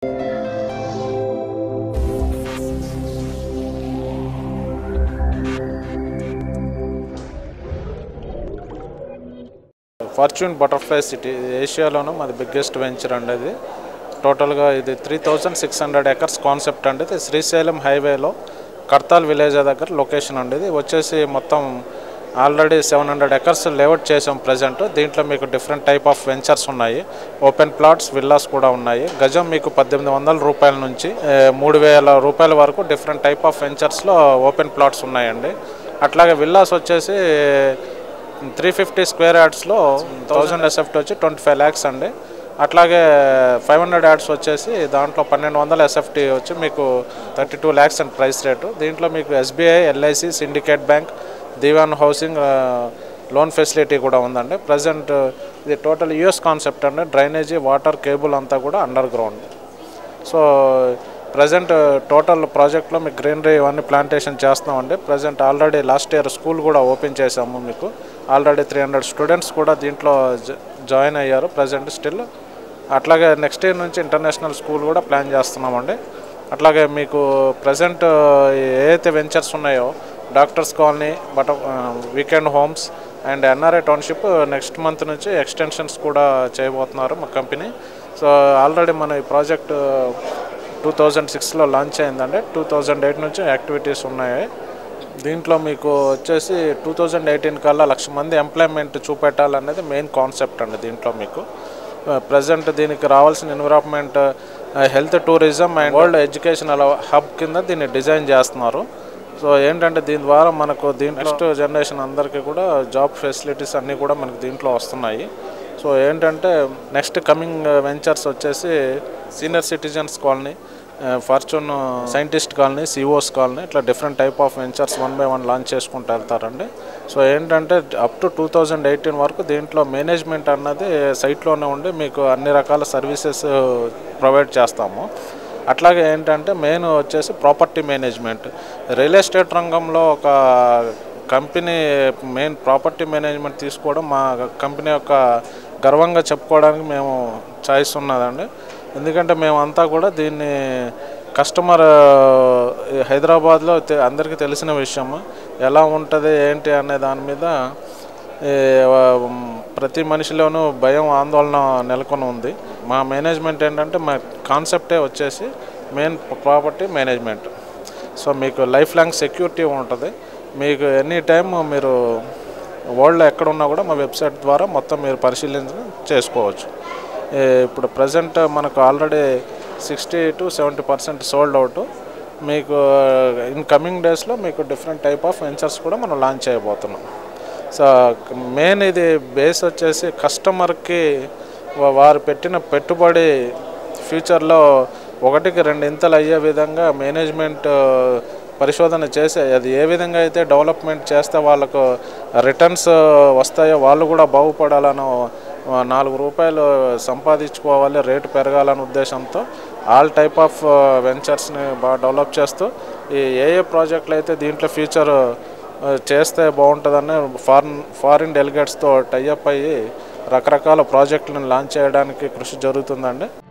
fortune butterfly city ఏషియాలోనూ మాది biggest venture అండి ఇది టోటల్గా ఇది three thousand six hundred acres concept అండి ఇది శ్రీశైలం హైవేలో కర్తాల్ విలేజ్ దగ్గర లొకేషన్ అండి ఇది వచ్చేసి మొత్తం already seven hundred acres layout చేసాం ప్రజెంట్ దీంట్లో మీకు డిఫరెంట్ టైప్ ఆఫ్ వెంచర్స్ ఉన్నాయి ఓపెన్ ప్లాట్స్ విల్లాస్ కూడా ఉన్నాయి గజం మీకు పద్దెనిమిది వందల రూపాయల నుంచి ఏ, మూడు వేల రూపాయల వరకు డిఫరెంట్ టైప్ ఆఫ్ వెంచర్స్లో ఓపెన్ ప్లాట్స్ ఉన్నాయండి అట్లాగే విల్లాస్ వచ్చేసి త్రీ ఫిఫ్టీ స్క్వేర్ యార్డ్స్లో థౌజండ్ ఎస్ఎఫ్టీ వచ్చి ట్వంటీ ఫైవ్ ల్యాక్స్ అండి అట్లాగే ఫైవ్ హండ్రెడ్ యార్డ్స్ వచ్చేసి దాంట్లో పన్నెండు వందల ఎస్ఎఫ్టీ వచ్చి మీకు thirty two lakhs and price rate దీంట్లో మీకు SBI LIC Syndicate Bank Dewan housing ఆ, లోన్ ఫెసిలిటీ కూడా ఉందండి ప్రజెంట్ ఇది టోటల్ యూఎస్ కాన్సెప్ట్ అండి డ్రైనేజీ వాటర్ కేబుల్ అంతా కూడా underground so present total ప్రాజెక్ట్లో మీకు గ్రీనరీ ఇవన్నీ ప్లాంటేషన్ చేస్తున్నామండి present already last year school కూడా ఓపెన్ చేసాము మీకు ఆల్రెడీ త్రీ హండ్రెడ్ స్టూడెంట్స్ కూడా దీంట్లో జ- జాయిన్ అయ్యారు ప్రజెంట్ స్టిల్ అట్లాగే నెక్స్ట్ ఇయర్ నుంచి ఇంటర్నేషనల్ స్కూల్ కూడా ప్లాన్ చేస్తున్నామండి అట్లాగే మీకు ప్రజెంట్ ఏదైతే వెంచర్స్ ఉన్నాయో డాక్టర్స్ కాలనీ బట weekend homes and NRI township next month నుంచి ఎక్స్టెన్షన్స్ కూడా చేయబోతున్నారు మా కంపెనీ సో ఆల్రెడీ మన ఈ ప్రాజెక్ట్ టూ థౌజండ్ సిక్స్లో లాంచ్ అయిందండి టూ థౌజండ్ ఎయిట్ నుంచి యాక్టివిటీస్ ఉన్నాయి దీంట్లో మీకు వచ్చేసి టూ థౌజండ్ ఎయిటీన్ కల్లా లక్ష మంది ఎంప్లాయ్మెంట్ చూపెట్టాలనేది మెయిన్ కాన్సెప్ట్ అండి దీంట్లో మీకు ప్రజెంట్ దీనికి రావాల్సిన environment health tourism and world educational hub కింద దీన్ని డిజైన్ చేస్తున్నారు సో ఏంటంటే దీని ద్వారా మనకు దీని నెక్స్ట్ జనరేషన్ అందరికీ కూడా జాబ్ ఫెసిలిటీస్ అన్నీ కూడా మనకు దీంట్లో వస్తున్నాయి సో ఏంటంటే నెక్స్ట్ కమింగ్ వెంచర్స్ వచ్చేసి senior citizens colony fortune scientist colony CEOs colony ఇట్లా different type of ventures one by one launch చేసుకుంటూ వెళ్తారండి సో ఏంటంటే up to two thousand eighteen వరకు దీంట్లో మేనేజ్మెంట్ అన్నది సైట్లోనే ఉండి మీకు అన్ని రకాల సర్వీసెస్ ప్రొవైడ్ చేస్తాము అట్లాగే ఏంటంటే మెయిన్ వచ్చేసి ప్రాపర్టీ మేనేజ్మెంట్ రియల్ ఎస్టేట్ రంగంలో ఒక కంపెనీ మెయిన్ ప్రాపర్టీ మేనేజ్మెంట్ తీసుకోవడం మా కంపెనీ యొక్క గర్వంగా చెప్పుకోవడానికి మేము చాయిస్ ఉన్నదండి ఎందుకంటే మేమంతా కూడా దీన్ని కస్టమర్ హైదరాబాద్లో తె- అందరికీ తెలిసిన విషయం ఎలా ఉంటుంది ఏంటి అనే దాని మీద ఈ, ఆ, ప్రతి మనిషిలోనూ భయం ఆందోళన నెలకొని ఉంది మా మేనేజ్మెంట్ ఏంటంటే మా కాన్సెప్టే వచ్చేసి మెయిన్ ప్రాపర్టీ మేనేజ్మెంట్ సో మీకు లైఫ్ లాంగ్ సెక్యూరిటీ ఉంటుంది మీకు ఎనీ టైం మీరు వరల్డ్లో ఎక్కడ ఉన్నా కూడా మా వెబ్సైట్ ద్వారా మొత్తం మీరు పరిశీలన చేసుకోవచ్చు ఏ, ఇప్పుడు ప్రజెంట్ మనకు already sixty to seventy percent sold out మీకు ఇన్ కమింగ్ డేస్లో మీకు డిఫరెంట్ టైప్ ఆఫ్ వెంచర్స్ కూడా మనం లాంచ్ చేయబోతున్నాం సో మెయిన్ ఇది బేస్ వచ్చేసి కస్టమర్కి వా- వారు పెట్టిన పెట్టుబడి ఫ్యూచర్లో ఒకటికి రెండు ఇంతలు అయ్యే విధంగా మేనేజ్మెంట్ పరిశోధన చేసి అది ఏ విధంగా అయితే డెవలప్మెంట్ చేస్తే వాళ్ళకు రిటర్న్స్ వస్తాయో వాళ్ళు కూడా బాగుపడాలని నాలుగు రూపాయలు సంపాదించుకోవాలి రేటు పెరగాలనే ఉద్దేశంతో ఆల్ టైప్ ఆఫ్ వెంచర్స్ని బాగా డెవలప్ చేస్తూ ఈ ఏ ఏ ప్రాజెక్టులు అయితే దీంట్లో ఫ్యూచర్ చేస్తే బాగుంటుందని ఫారిన్ ఫారిన్ డెలిగేట్స్తో టైఅప్ అయ్యి రకరకాల ప్రాజెక్టులను లాంచ్ చేయడానికి కృషి జరుగుతుందండి